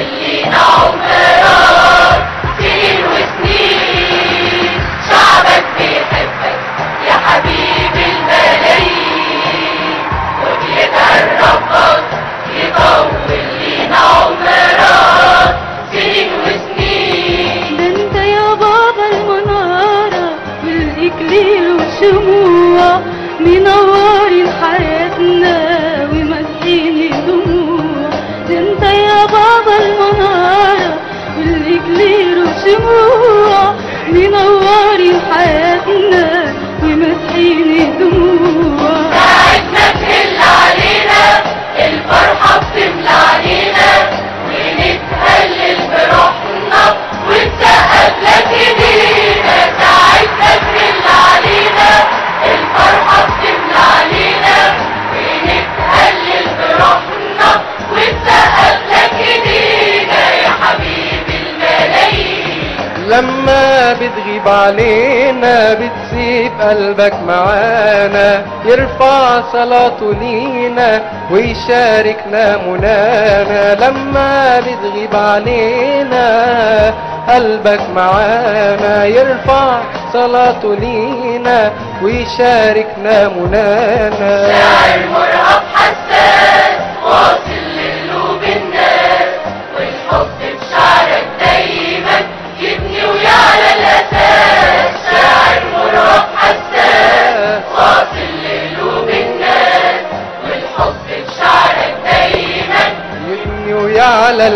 لينا عمرات سنين وسنين شعبك بيحبك يا حبيب الملايين وبيدعي ربك يطول لينا عمرات سنين وسنين ده انت يا بابا المنارة والإكليل والشموع منورين حياتنا ومسحين الدموع ده انت يا بابا المنارة والإكليل والشموع منورين حياتنا ومسحين الدموع ساعتنا تهل علينا الفرحة بتملى علينا ونتهلل بروحنا ونسقف لك ايدينا ساعتنا تهل علينا الفرحة بتملى علينا ونتهلل بروحنا ونسقف لك ايدينا يا حبيب الملايين لما بتغيب علينا بتسيب قلبك معانا يرفع صلاته لينا ويشاركنا منانا لما بتغيب علينا قلبك معانا يرفع صلاته لينا ويشاركنا منانا شاعر مرهف حساس واصل لقلوب الناس والحب بشعرك دايما يبني ويعلى الاساس شاعر مرهف حساس واصل لقلوب الناس والحب بشعرك دايما يبني ويعلى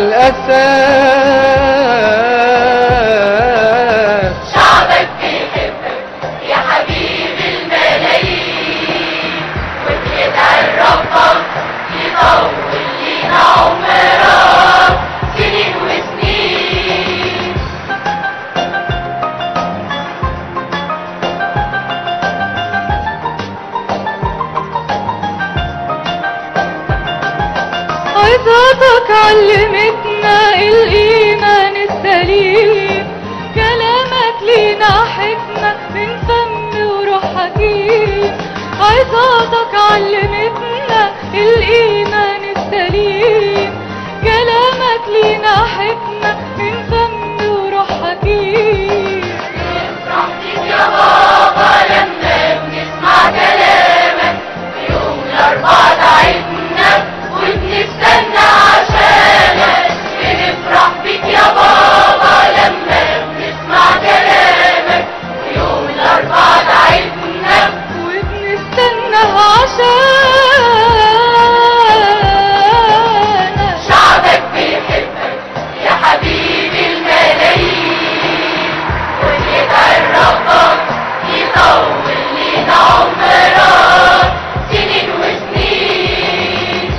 الأساس شعبك بيحبك يا حبيب الملايين وبيدعي ربك يطول لينا عمرك سنين وسنين عظاتك علمتنا الإيمان السليم كلامك لينا حكمة من فم وروح حكيم عظاتك علمتنا الإيمان السليم كلامك لينا حكمة من فم وروح حكيم رحمتك يا بابا لما بنسمع كلامك يوم الأربعاء تعبنا وبنستنى عشانك بنفرح بيك يا بابا لما بنسمع كلامك ويوم الأربعاء تعبنا وبنستنى عشانك شعبك بيحبك يا حبيب الملايين ويدعي ربك يطول لينا عمرك سنين وسنين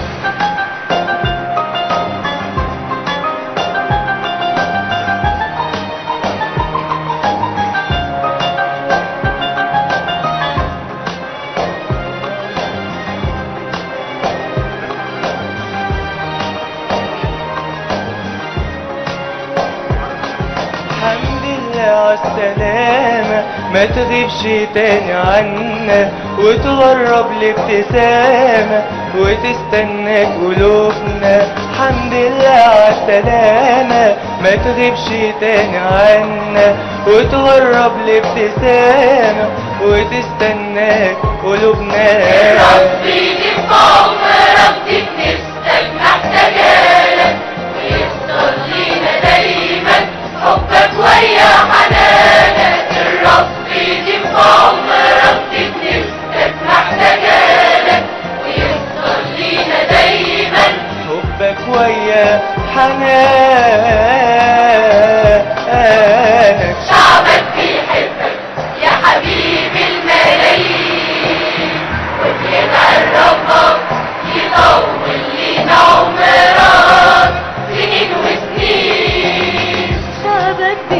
الحمد لله عالسلامة ما تغيبش تاني عنا وتغرب الابتسامة وتستنى قلوبنا الحمد لله عالسلامة ما تغيبش تاني عنا وتغرب الابتسامة وتستنى قلوبنا ربي يديك عمرك دي كنيستك محتاجالك ويفضل لينا دايما حبك ويا حنانك الرب يديك عمرك دي كنيستك محتاجالك ويفضل لينا دايما حبك ويا حنانك شعبك بيحبك يا حبيب الملايين وبيدعي ربك يطول لينا عمرك سنين وسنين شعبك